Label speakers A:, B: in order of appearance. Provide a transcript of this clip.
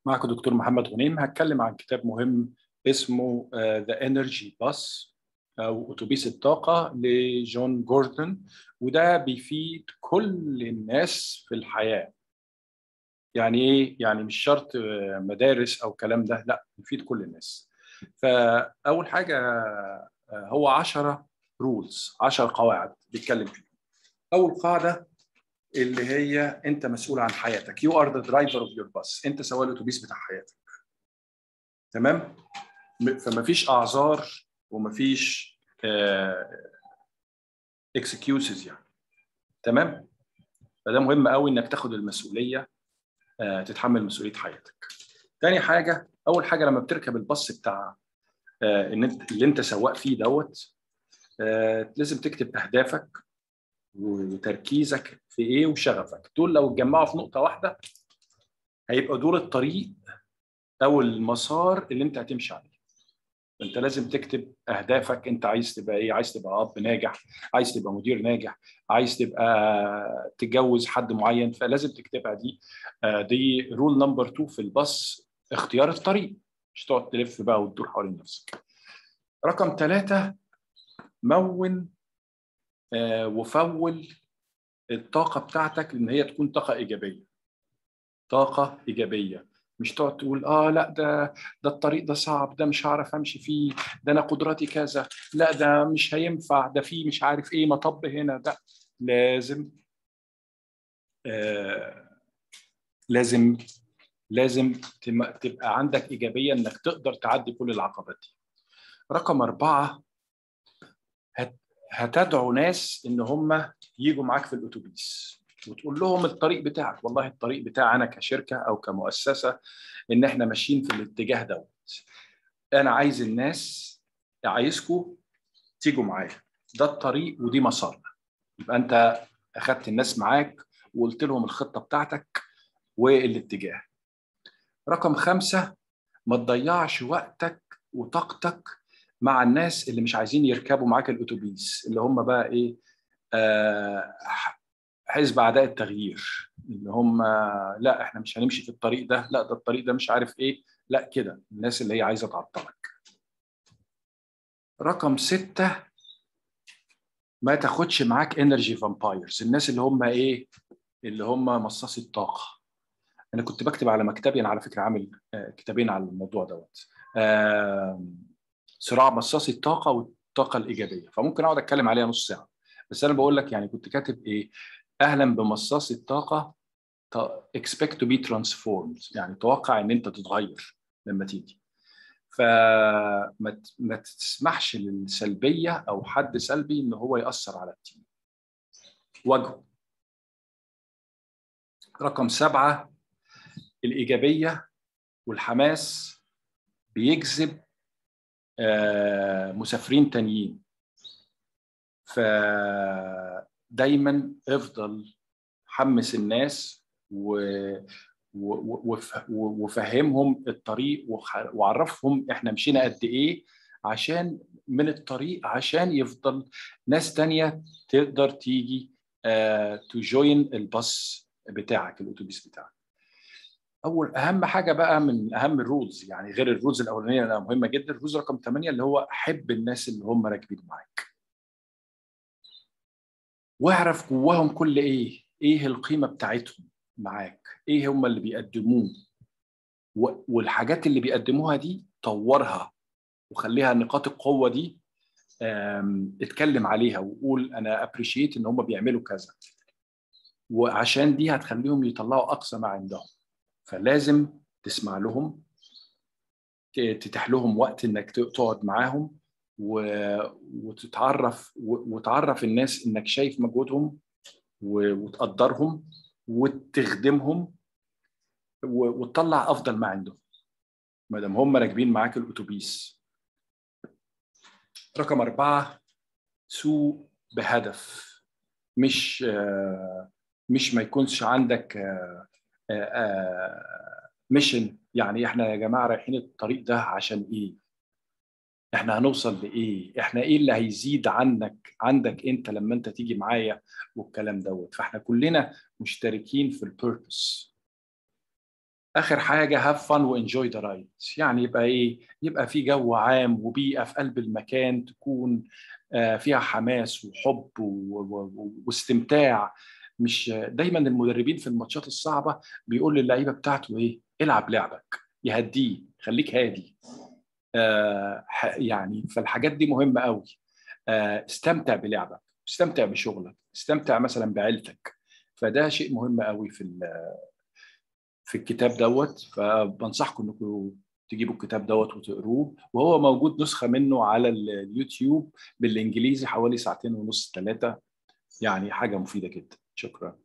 A: معكم دكتور محمد غنيم هتكلم عن كتاب مهم اسمه ذا انرجي باس او اتوبيس الطاقه لجون جوردن وده بيفيد كل الناس في الحياه يعني ايه يعني مش شرط مدارس او كلام ده لا بيفيد كل الناس فاول حاجه هو 10 رولز 10 قواعد بيتكلم فيهم اول قاعده اللي هي انت مسؤول عن حياتك يو ار ذا درايفر اوف يور باس انت سواق الاتوبيس بتاع حياتك تمام فما فيش اعذار وما فيش اكسكيوزز يعني تمام فده مهم قوي انك تاخد المسؤوليه uh, تتحمل مسؤوليه حياتك تاني حاجه اول حاجه لما بتركب الباص بتاع uh, ان انت اللي انت سواق فيه دوت uh, لازم تكتب اهدافك وتركيزك في ايه وشغفك دول لو اتجمعوا في نقطه واحده هيبقى دول الطريق او المسار اللي انت هتمشي عليه انت لازم تكتب اهدافك انت عايز تبقى ايه عايز تبقى اب ناجح عايز تبقى مدير ناجح عايز تبقى تتجوز حد معين فلازم تكتبها دي دي رول نمبر 2 في الباص اختيار الطريق مش تقعد تلف بقى وتدور حوالين نفسك رقم ثلاثة مون وفول الطاقه بتاعتك ان هي تكون طاقه ايجابيه طاقه ايجابيه مش تقعد تقول اه لا ده ده الطريق ده صعب ده مش هعرف امشي فيه ده انا قدراتي كذا لا ده مش هينفع ده في مش عارف ايه مطب هنا ده لازم آه لازم لازم تبقى عندك ايجابيه انك تقدر تعدي كل العقبات دي رقم اربعه هت هتدعو ناس ان هم يجوا معاك في الاتوبيس وتقول لهم الطريق بتاعك والله الطريق بتاعنا كشركه او كمؤسسه ان احنا ماشيين في الاتجاه دوت انا عايز الناس عايزكم تيجوا معايا ده الطريق ودي مسارنا يبقى انت اخدت الناس معاك وقلت لهم الخطه بتاعتك والاتجاه رقم خمسة ما تضيعش وقتك وطاقتك مع الناس اللي مش عايزين يركبوا معاك الاتوبيس اللي هم بقى ايه آه حزب اعداء التغيير اللي هم لا احنا مش هنمشي في الطريق ده لا ده الطريق ده مش عارف ايه لا كده الناس اللي هي عايزه تعطلك رقم ستة ما تاخدش معاك انرجي فامبايرز الناس اللي هم ايه اللي هم مصاصي الطاقه انا كنت بكتب على مكتبي انا على فكره عامل كتابين على الموضوع دوت آه صراع مصاصي الطاقه والطاقه الايجابيه فممكن اقعد اتكلم عليها نص ساعه بس انا بقول لك يعني كنت كاتب ايه اهلا بمصاصي الطاقه expect to be transformed يعني توقع ان انت تتغير لما تيجي فما ما تسمحش للسلبيه او حد سلبي ان هو ياثر على التيم واجهه رقم سبعه الايجابيه والحماس بيجذب مسافرين تانيين فدايما افضل حمس الناس و... وفهمهم الطريق وعرفهم احنا مشينا قد ايه عشان من الطريق عشان يفضل ناس تانية تقدر تيجي تجوين الباص بتاعك الاتوبيس بتاعك اول اهم حاجه بقى من اهم الرولز يعني غير الرولز الاولانيه اللي مهمه جدا الرولز رقم 8 اللي هو حب الناس اللي هم راكبين معاك واعرف جواهم كل ايه ايه القيمه بتاعتهم معاك ايه هم اللي بيقدموه والحاجات اللي بيقدموها دي طورها وخليها نقاط القوه دي اتكلم عليها وقول انا ابريشيت ان هم بيعملوا كذا وعشان دي هتخليهم يطلعوا اقصى ما عندهم فلازم تسمع لهم تتيح لهم وقت انك تقعد معاهم وتتعرف وتعرف الناس انك شايف مجهودهم وتقدرهم وتخدمهم وتطلع افضل ما عندهم ما دام هم راكبين معاك الاتوبيس رقم أربعة سوق بهدف مش مش ما يكونش عندك ميشن يعني احنا يا جماعه رايحين الطريق ده عشان ايه؟ احنا هنوصل لايه؟ احنا ايه اللي هيزيد عنك عندك انت لما انت تيجي معايا والكلام دوت فاحنا كلنا مشتركين في البيربس اخر حاجه هاف فن وانجوي ذا رايد يعني يبقى ايه يبقى في جو عام وبيئه في قلب المكان تكون فيها حماس وحب واستمتاع مش دايما المدربين في الماتشات الصعبه بيقول للعيبه بتاعته ايه العب لعبك يهديه خليك هادي آه يعني فالحاجات دي مهمه قوي آه استمتع بلعبك استمتع بشغلك استمتع مثلا بعيلتك فده شيء مهم قوي في في الكتاب دوت فبنصحكم انكم تجيبوا الكتاب دوت وتقروه وهو موجود نسخه منه على اليوتيوب بالانجليزي حوالي ساعتين ونص ثلاثه يعني حاجه مفيده جدا شكرا